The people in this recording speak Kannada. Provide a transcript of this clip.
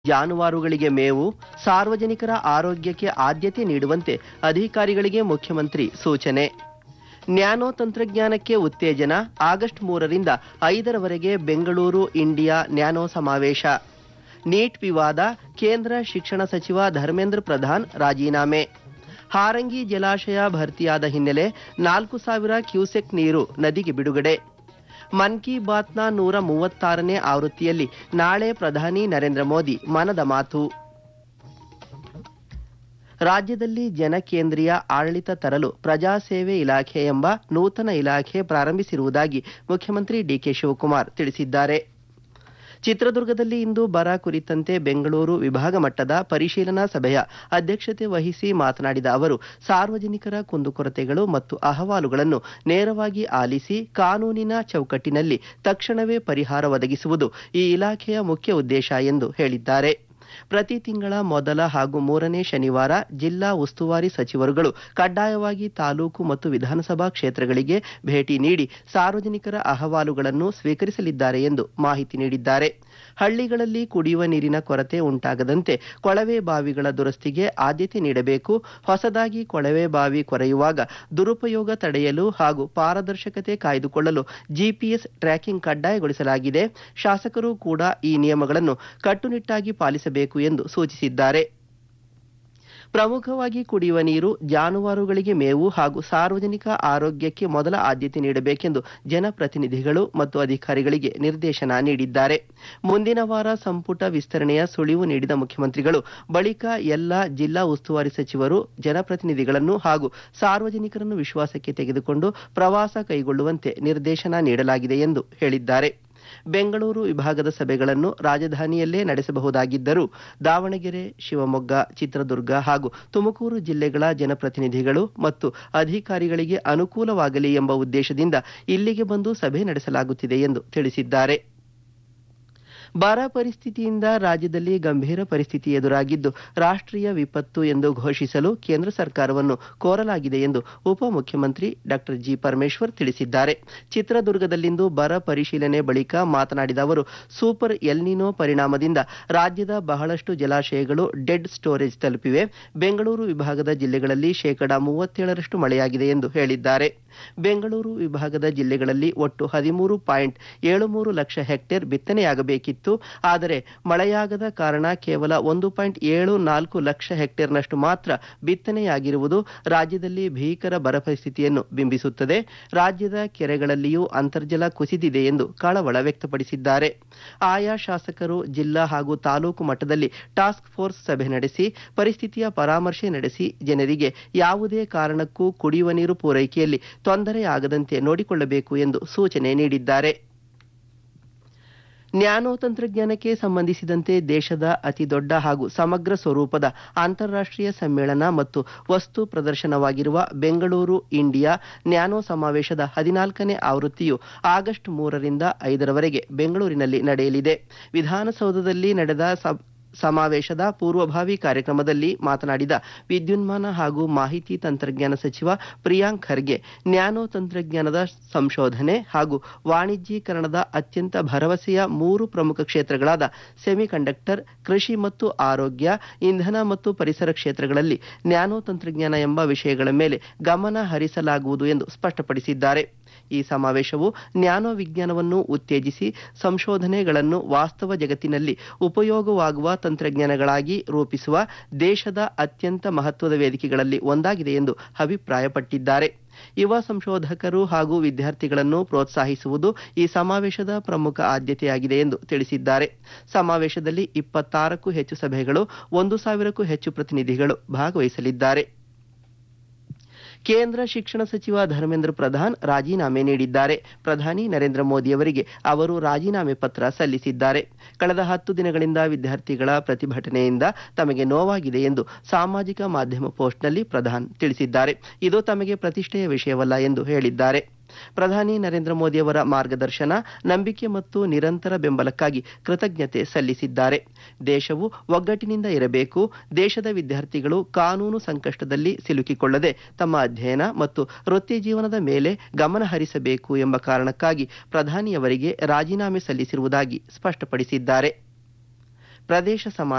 ಜಾನುವಾರುಗಳಿಗೆ ಮೇವು ಸಾರ್ವಜನಿಕರ ಆರೋಗ್ಯಕ್ಕೆ ಆದ್ಯತೆ ನೀಡುವಂತೆ ಅಧಿಕಾರಿಗಳಿಗೆ ಮುಖ್ಯಮಂತ್ರಿ ಸೂಚನೆ ನ್ಯಾನೋ ತಂತ್ರಜ್ಞಾನಕ್ಕೆ ಉತ್ತೇಜನ ಆಗಸ್ಟ್ ಮೂರರಿಂದ ಐದರವರೆಗೆ ಬೆಂಗಳೂರು ಇಂಡಿಯಾ ನ್ಯಾನೋ ಸಮಾವೇಶ ನೀಟ್ ವಿವಾದ ಕೇಂದ್ರ ಶಿಕ್ಷಣ ಸಚಿವ ಧರ್ಮೇಂದ್ರ ಪ್ರಧಾನ್ ರಾಜೀನಾಮೆ ಹಾರಂಗಿ ಜಲಾಶಯ ಭರ್ತಿಯಾದ ಹಿನ್ನೆಲೆ ನಾಲ್ಕು ಸಾವಿರ ಕ್ಯೂಸೆಕ್ ನೀರು ನದಿಗೆ ಬಿಡುಗಡೆ ಮನ್ ಕಿ ಬಾತ್ನ ನೂರ ಮೂವತ್ತಾರನೇ ಆವೃತ್ತಿಯಲ್ಲಿ ನಾಳೆ ಪ್ರಧಾನಿ ನರೇಂದ್ರ ಮೋದಿ ಮನದ ಮಾತು ರಾಜ್ಯದಲ್ಲಿ ಜನಕೇಂದ್ರೀಯ ಆಡಳಿತ ತರಲು ಪ್ರಜಾಸೇವೆ ಇಲಾಖೆ ಎಂಬ ನೂತನ ಇಲಾಖೆ ಪ್ರಾರಂಭಿಸಿರುವುದಾಗಿ ಮುಖ್ಯಮಂತ್ರಿ ಡಿಕೆ ಶಿವಕುಮಾರ್ ತಿಳಿಸಿದ್ದಾರೆ ಚಿತ್ರದುರ್ಗದಲ್ಲಿ ಇಂದು ಬರ ಕುರಿತಂತೆ ಬೆಂಗಳೂರು ವಿಭಾಗ ಮಟ್ಟದ ಪರಿಶೀಲನಾ ಸಭೆಯ ಅಧ್ಯಕ್ಷತೆ ವಹಿಸಿ ಮಾತನಾಡಿದ ಅವರು ಸಾರ್ವಜನಿಕರ ಕುಂದುಕೊರತೆಗಳು ಮತ್ತು ಅಹವಾಲುಗಳನ್ನು ನೇರವಾಗಿ ಆಲಿಸಿ ಕಾನೂನಿನ ಚೌಕಟ್ಟಿನಲ್ಲಿ ತಕ್ಷಣವೇ ಪರಿಹಾರ ಒದಗಿಸುವುದು ಈ ಇಲಾಖೆಯ ಮುಖ್ಯ ಉದ್ದೇಶ ಎಂದು ಹೇಳಿದ್ದಾರೆ ಪ್ರತಿ ತಿಂಗಳ ಮೊದಲ ಹಾಗೂ ಮೂರನೇ ಶನಿವಾರ ಜಿಲ್ಲಾ ಉಸ್ತುವಾರಿ ಸಚಿವರುಗಳು ಕಡ್ಡಾಯವಾಗಿ ತಾಲೂಕು ಮತ್ತು ವಿಧಾನಸಭಾ ಕ್ಷೇತ್ರಗಳಿಗೆ ಭೇಟಿ ನೀಡಿ ಸಾರ್ವಜನಿಕರ ಅಹವಾಲುಗಳನ್ನು ಸ್ವೀಕರಿಸಲಿದ್ದಾರೆ ಎಂದು ಮಾಹಿತಿ ನೀಡಿದ್ದಾರೆ ಹಳ್ಳಿಗಳಲ್ಲಿ ಕುಡಿಯುವ ನೀರಿನ ಕೊರತೆ ಉಂಟಾಗದಂತೆ ಕೊಳವೆ ಬಾವಿಗಳ ದುರಸ್ತಿಗೆ ಆದ್ಯತೆ ನೀಡಬೇಕು ಹೊಸದಾಗಿ ಕೊಳವೆ ಬಾವಿ ಕೊರೆಯುವಾಗ ದುರುಪಯೋಗ ತಡೆಯಲು ಹಾಗೂ ಪಾರದರ್ಶಕತೆ ಕಾಯ್ದುಕೊಳ್ಳಲು ಜಿಪಿಎಸ್ ಟ್ರ್ಯಾಕಿಂಗ್ ಕಡ್ಡಾಯಗೊಳಿಸಲಾಗಿದೆ ಶಾಸಕರು ಕೂಡ ಈ ನಿಯಮಗಳನ್ನು ಕಟ್ಟುನಿಟ್ಟಾಗಿ ಪಾಲಿಸಬೇಕು ಎಂದು ಸೂಚಿಸಿದ್ದಾರೆ ಪ್ರಮುಖವಾಗಿ ಕುಡಿಯುವ ನೀರು ಜಾನುವಾರುಗಳಿಗೆ ಮೇವು ಹಾಗೂ ಸಾರ್ವಜನಿಕ ಆರೋಗ್ಯಕ್ಕೆ ಮೊದಲ ಆದ್ಯತೆ ನೀಡಬೇಕೆಂದು ಜನಪ್ರತಿನಿಧಿಗಳು ಮತ್ತು ಅಧಿಕಾರಿಗಳಿಗೆ ನಿರ್ದೇಶನ ನೀಡಿದ್ದಾರೆ ಮುಂದಿನ ವಾರ ಸಂಪುಟ ವಿಸ್ತರಣೆಯ ಸುಳಿವು ನೀಡಿದ ಮುಖ್ಯಮಂತ್ರಿಗಳು ಬಳಿಕ ಎಲ್ಲ ಜಿಲ್ಲಾ ಉಸ್ತುವಾರಿ ಸಚಿವರು ಜನಪ್ರತಿನಿಧಿಗಳನ್ನು ಹಾಗೂ ಸಾರ್ವಜನಿಕರನ್ನು ವಿಶ್ವಾಸಕ್ಕೆ ತೆಗೆದುಕೊಂಡು ಪ್ರವಾಸ ಕೈಗೊಳ್ಳುವಂತೆ ನಿರ್ದೇಶನ ನೀಡಲಾಗಿದೆ ಎಂದು ಹೇಳಿದ್ದಾರೆ ಬೆಂಗಳೂರು ವಿಭಾಗದ ಸಭೆಗಳನ್ನು ರಾಜಧಾನಿಯಲ್ಲೇ ನಡೆಸಬಹುದಾಗಿದ್ದರೂ ದಾವಣಗೆರೆ ಶಿವಮೊಗ್ಗ ಚಿತ್ರದುರ್ಗ ಹಾಗೂ ತುಮಕೂರು ಜಿಲ್ಲೆಗಳ ಜನಪ್ರತಿನಿಧಿಗಳು ಮತ್ತು ಅಧಿಕಾರಿಗಳಿಗೆ ಅನುಕೂಲವಾಗಲಿ ಎಂಬ ಉದ್ದೇಶದಿಂದ ಇಲ್ಲಿಗೆ ಬಂದು ಸಭೆ ನಡೆಸಲಾಗುತ್ತಿದೆ ಎಂದು ತಿಳಿಸಿದ್ದಾರೆ ಬರ ಪರಿಸ್ಥಿತಿಯಿಂದ ರಾಜ್ಯದಲ್ಲಿ ಗಂಭೀರ ಪರಿಸ್ಥಿತಿ ಎದುರಾಗಿದ್ದು ರಾಷ್ಟ್ರೀಯ ವಿಪತ್ತು ಎಂದು ಘೋಷಿಸಲು ಕೇಂದ್ರ ಸರ್ಕಾರವನ್ನು ಕೋರಲಾಗಿದೆ ಎಂದು ಉಪಮುಖ್ಯಮಂತ್ರಿ ಡಾಕ್ಟರ್ ಜಿ ಪರಮೇಶ್ವರ್ ತಿಳಿಸಿದ್ದಾರೆ ಚಿತ್ರದುರ್ಗದಲ್ಲಿಂದು ಬರ ಪರಿಶೀಲನೆ ಬಳಿಕ ಮಾತನಾಡಿದ ಅವರು ಸೂಪರ್ ಎಲ್ನಿನೋ ಪರಿಣಾಮದಿಂದ ರಾಜ್ಯದ ಬಹಳಷ್ಟು ಜಲಾಶಯಗಳು ಡೆಡ್ ಸ್ಟೋರೇಜ್ ತಲುಪಿವೆ ಬೆಂಗಳೂರು ವಿಭಾಗದ ಜಿಲ್ಲೆಗಳಲ್ಲಿ ಶೇಕಡಾ ಮೂವತ್ತೇಳರಷ್ಟು ಮಳೆಯಾಗಿದೆ ಎಂದು ಹೇಳಿದ್ದಾರೆ ಬೆಂಗಳೂರು ವಿಭಾಗದ ಜಿಲ್ಲೆಗಳಲ್ಲಿ ಒಟ್ಟು ಹದಿಮೂರು ಪಾಯಿಂಟ್ ಏಳು ಮೂರು ಲಕ್ಷ ಹೆಕ್ಟೇರ್ ಬಿತ್ತನೆಯಾಗಬೇಕಿತ್ತು ಆದರೆ ಮಳೆಯಾಗದ ಕಾರಣ ಕೇವಲ ಒಂದು ಪಾಯಿಂಟ್ ಏಳು ನಾಲ್ಕು ಲಕ್ಷ ಹೆಕ್ಟೇರ್ನಷ್ಟು ಮಾತ್ರ ಬಿತ್ತನೆಯಾಗಿರುವುದು ರಾಜ್ಯದಲ್ಲಿ ಭೀಕರ ಬರ ಪರಿಸ್ಥಿತಿಯನ್ನು ಬಿಂಬಿಸುತ್ತದೆ ರಾಜ್ಯದ ಕೆರೆಗಳಲ್ಲಿಯೂ ಅಂತರ್ಜಲ ಕುಸಿದಿದೆ ಎಂದು ಕಳವಳ ವ್ಯಕ್ತಪಡಿಸಿದ್ದಾರೆ ಆಯಾ ಶಾಸಕರು ಜಿಲ್ಲಾ ಹಾಗೂ ತಾಲೂಕು ಮಟ್ಟದಲ್ಲಿ ಟಾಸ್ಕ್ ಫೋರ್ಸ್ ಸಭೆ ನಡೆಸಿ ಪರಿಸ್ಥಿತಿಯ ಪರಾಮರ್ಶೆ ನಡೆಸಿ ಜನರಿಗೆ ಯಾವುದೇ ಕಾರಣಕ್ಕೂ ಕುಡಿಯುವ ನೀರು ಪೂರೈಕೆಯಲ್ಲಿ ತೊಂದರೆಯಾಗದಂತೆ ನೋಡಿಕೊಳ್ಳಬೇಕು ಎಂದು ಸೂಚನೆ ನೀಡಿದ್ದಾರೆ ನ್ಯಾನೋ ತಂತ್ರಜ್ಞಾನಕ್ಕೆ ಸಂಬಂಧಿಸಿದಂತೆ ದೇಶದ ಅತಿದೊಡ್ಡ ಹಾಗೂ ಸಮಗ್ರ ಸ್ವರೂಪದ ಅಂತಾರಾಷ್ಟ್ರೀಯ ಸಮ್ಮೇಳನ ಮತ್ತು ವಸ್ತು ಪ್ರದರ್ಶನವಾಗಿರುವ ಬೆಂಗಳೂರು ಇಂಡಿಯಾ ನ್ಯಾನೋ ಸಮಾವೇಶದ ಹದಿನಾಲ್ಕನೇ ಆವೃತ್ತಿಯು ಆಗಸ್ಟ್ ಮೂರರಿಂದ ಐದರವರೆಗೆ ಬೆಂಗಳೂರಿನಲ್ಲಿ ನಡೆಯಲಿದೆ ವಿಧಾನಸೌಧದಲ್ಲಿ ನಡೆದ ಸಮಾವೇಶದ ಪೂರ್ವಭಾವಿ ಕಾರ್ಯಕ್ರಮದಲ್ಲಿ ಮಾತನಾಡಿದ ವಿದ್ಯುನ್ಮಾನ ಹಾಗೂ ಮಾಹಿತಿ ತಂತ್ರಜ್ಞಾನ ಸಚಿವ ಪ್ರಿಯಾಂಕ್ ಖರ್ಗೆ ನ್ಯಾನೋ ತಂತ್ರಜ್ಞಾನದ ಸಂಶೋಧನೆ ಹಾಗೂ ವಾಣಿಜ್ಯೀಕರಣದ ಅತ್ಯಂತ ಭರವಸೆಯ ಮೂರು ಪ್ರಮುಖ ಕ್ಷೇತ್ರಗಳಾದ ಸೆಮಿಕಂಡಕ್ಟರ್ ಕೃಷಿ ಮತ್ತು ಆರೋಗ್ಯ ಇಂಧನ ಮತ್ತು ಪರಿಸರ ಕ್ಷೇತ್ರಗಳಲ್ಲಿ ನ್ಯಾನೋ ತಂತ್ರಜ್ಞಾನ ಎಂಬ ವಿಷಯಗಳ ಮೇಲೆ ಗಮನ ಹರಿಸಲಾಗುವುದು ಎಂದು ಸ್ಪಷ್ಟಪಡಿಸಿದ್ದಾರೆ ಈ ಸಮಾವೇಶವು ನ್ಯಾನೋ ವಿಜ್ಞಾನವನ್ನು ಉತ್ತೇಜಿಸಿ ಸಂಶೋಧನೆಗಳನ್ನು ವಾಸ್ತವ ಜಗತ್ತಿನಲ್ಲಿ ಉಪಯೋಗವಾಗುವ ತಂತ್ರಜ್ಞಾನಗಳಾಗಿ ರೂಪಿಸುವ ದೇಶದ ಅತ್ಯಂತ ಮಹತ್ವದ ವೇದಿಕೆಗಳಲ್ಲಿ ಒಂದಾಗಿದೆ ಎಂದು ಅಭಿಪ್ರಾಯಪಟ್ಟಿದ್ದಾರೆ ಯುವ ಸಂಶೋಧಕರು ಹಾಗೂ ವಿದ್ಯಾರ್ಥಿಗಳನ್ನು ಪ್ರೋತ್ಸಾಹಿಸುವುದು ಈ ಸಮಾವೇಶದ ಪ್ರಮುಖ ಆದ್ಯತೆಯಾಗಿದೆ ಎಂದು ತಿಳಿಸಿದ್ದಾರೆ ಸಮಾವೇಶದಲ್ಲಿ ಇಪ್ಪತ್ತಾರಕ್ಕೂ ಹೆಚ್ಚು ಸಭೆಗಳು ಒಂದು ಸಾವಿರಕ್ಕೂ ಹೆಚ್ಚು ಪ್ರತಿನಿಧಿಗಳು ಭಾಗವಹಿಸಲಿದ್ದಾರೆ ಕೇಂದ್ರ ಶಿಕ್ಷಣ ಸಚಿವ ಧರ್ಮೇಂದ್ರ ಪ್ರಧಾನ್ ರಾಜೀನಾಮೆ ನೀಡಿದ್ದಾರೆ ಪ್ರಧಾನಿ ನರೇಂದ್ರ ಮೋದಿಯವರಿಗೆ ಅವರು ರಾಜೀನಾಮೆ ಪತ್ರ ಸಲ್ಲಿಸಿದ್ದಾರೆ ಕಳೆದ ಹತ್ತು ದಿನಗಳಿಂದ ವಿದ್ಯಾರ್ಥಿಗಳ ಪ್ರತಿಭಟನೆಯಿಂದ ತಮಗೆ ನೋವಾಗಿದೆ ಎಂದು ಸಾಮಾಜಿಕ ಮಾಧ್ಯಮ ಪೋಸ್ಟ್ನಲ್ಲಿ ಪ್ರಧಾನ್ ತಿಳಿಸಿದ್ದಾರೆ ಇದು ತಮಗೆ ಪ್ರತಿಷ್ಠೆಯ ವಿಷಯವಲ್ಲ ಎಂದು ಹೇಳಿದ್ದಾರೆ ಪ್ರಧಾನಿ ನರೇಂದ್ರ ಮೋದಿಯವರ ಮಾರ್ಗದರ್ಶನ ನಂಬಿಕೆ ಮತ್ತು ನಿರಂತರ ಬೆಂಬಲಕ್ಕಾಗಿ ಕೃತಜ್ಞತೆ ಸಲ್ಲಿಸಿದ್ದಾರೆ ದೇಶವು ಒಗ್ಗಟ್ಟಿನಿಂದ ಇರಬೇಕು ದೇಶದ ವಿದ್ಯಾರ್ಥಿಗಳು ಕಾನೂನು ಸಂಕಷ್ಟದಲ್ಲಿ ಸಿಲುಕಿಕೊಳ್ಳದೆ ತಮ್ಮ ಅಧ್ಯಯನ ಮತ್ತು ವೃತ್ತಿ ಜೀವನದ ಮೇಲೆ ಗಮನ ಹರಿಸಬೇಕು ಎಂಬ ಕಾರಣಕ್ಕಾಗಿ ಪ್ರಧಾನಿಯವರಿಗೆ ರಾಜೀನಾಮೆ ಸಲ್ಲಿಸಿರುವುದಾಗಿ ಸ್ಪಷ್ಟಪಡಿಸಿದ್ದಾರೆ ಪ್ರದೇಶ ಸಮಾಚಾರ